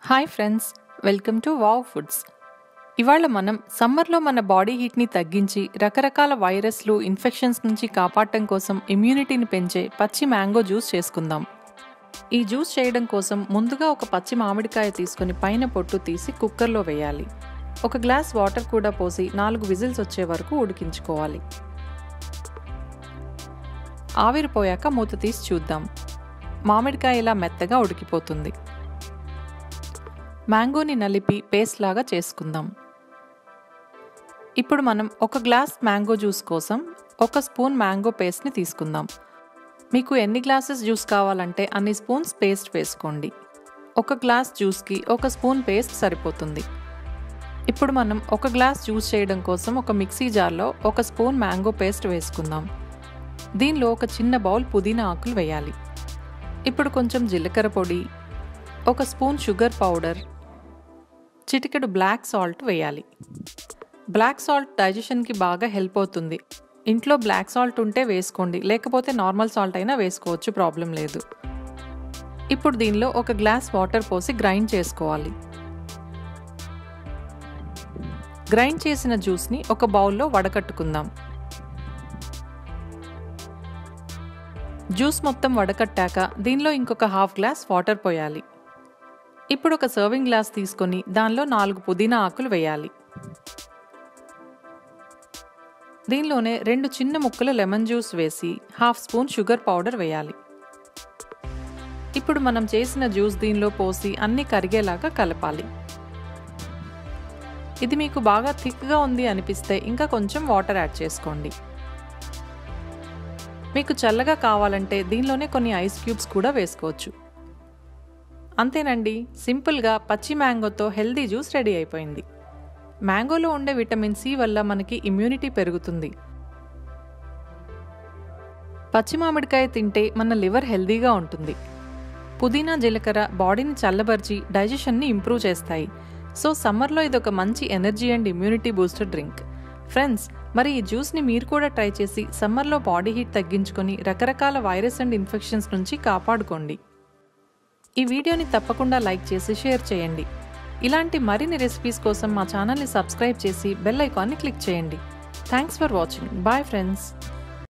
hi friends welcome to wow foods ఇవాళ మనం సమ్మర్లో మన బాడీ హీట్ని తగ్గించి రకరకాల వైరస్లు ఇన్ఫెక్షన్స్ నుంచి కాపాడటం కోసం ఇమ్యూనిటీని పెంచే పచ్చి మ్యాంగో జ్యూస్ చేసుకుందాం ఈ జ్యూస్ చేయడం కోసం ముందుగా ఒక పచ్చి మామిడికాయ తీసుకొని పైన పొట్టు తీసి కుక్కర్లో వేయాలి ఒక గ్లాస్ వాటర్ కూడా పోసి నాలుగు విజిల్స్ వచ్చే వరకు ఉడికించుకోవాలి ఆవిరిపోయాక మూత తీసి చూద్దాం మామిడికాయ ఇలా మెత్తగా ఉడికిపోతుంది మ్యాంగోని నలిపి పేస్ట్ లాగా చేసుకుందాం ఇప్పుడు మనం ఒక గ్లాస్ మ్యాంగో జ్యూస్ కోసం ఒక స్పూన్ మ్యాంగో పేస్ట్ని తీసుకుందాం మీకు ఎన్ని గ్లాసెస్ జ్యూస్ కావాలంటే అన్ని స్పూన్స్ పేస్ట్ వేసుకోండి ఒక గ్లాస్ జ్యూస్కి ఒక స్పూన్ పేస్ట్ సరిపోతుంది ఇప్పుడు మనం ఒక గ్లాస్ జ్యూస్ చేయడం కోసం ఒక మిక్సీ జార్లో ఒక స్పూన్ మ్యాంగో పేస్ట్ వేసుకుందాం దీనిలో ఒక చిన్న బౌల్ పుదీనా ఆకులు వేయాలి ఇప్పుడు కొంచెం జీలకర్ర పొడి ఒక స్పూన్ షుగర్ పౌడర్ చిటికెడు బ్లాక్ సాల్ట్ వేయాలి బ్లాక్ సాల్ట్ డైజెషన్కి బాగా హెల్ప్ అవుతుంది ఇంట్లో బ్లాక్ సాల్ట్ ఉంటే వేసుకోండి లేకపోతే నార్మల్ సాల్ట్ అయినా వేసుకోవచ్చు ప్రాబ్లం లేదు ఇప్పుడు దీనిలో ఒక గ్లాస్ వాటర్ పోసి గ్రైండ్ చేసుకోవాలి గ్రైండ్ చేసిన జ్యూస్ని ఒక బౌల్లో వడకట్టుకుందాం జ్యూస్ మొత్తం వడకట్టాక దీనిలో ఇంకొక హాఫ్ గ్లాస్ వాటర్ పోయాలి ఇప్పుడు ఒక సర్వింగ్ గ్లాస్ తీసుకొని దానిలో నాలుగు పుదీనా ఆకులు వేయాలి దీనిలోనే రెండు చిన్న ముక్కలు లెమన్ జ్యూస్ వేసి హాఫ్ స్పూన్ షుగర్ పౌడర్ వేయాలి ఇప్పుడు మనం చేసిన జ్యూస్ దీనిలో పోసి అన్ని కరిగేలాగా కలపాలి ఇది మీకు బాగా థిక్గా ఉంది అనిపిస్తే ఇంకా కొంచెం వాటర్ యాడ్ చేసుకోండి మీకు చల్లగా కావాలంటే దీనిలోనే కొన్ని ఐస్ క్యూబ్స్ కూడా వేసుకోవచ్చు అంతేనండి సింపుల్గా పచ్చి మ్యాంగోతో హెల్దీ జ్యూస్ రెడీ అయిపోయింది మ్యాంగోలో ఉండే విటమిన్ సి వల్ల మనకి ఇమ్యూనిటీ పెరుగుతుంది పచ్చి మామిడికాయ తింటే మన లివర్ హెల్దీగా ఉంటుంది పుదీనా జీలకర్ర బాడీని చల్లబరిచి డైజెషన్ని ఇంప్రూవ్ చేస్తాయి సో సమ్మర్లో ఇది ఒక మంచి energy and immunity booster drink friends మరి ఈ జ్యూస్ని మీరు కూడా ట్రై చేసి సమ్మర్లో బాడీ హీట్ తగ్గించుకొని రకరకాల వైరస్ అండ్ ఇన్ఫెక్షన్స్ నుంచి కాపాడుకోండి ఈ వీడియోని తప్పకుండా లైక్ చేసి షేర్ చేయండి ఇలాంటి మరిన్ని రెసిపీస్ కోసం మా ఛానల్ని సబ్స్క్రైబ్ చేసి బెల్ ఐకాన్ని క్లిక్ చేయండి thanks for watching bye friends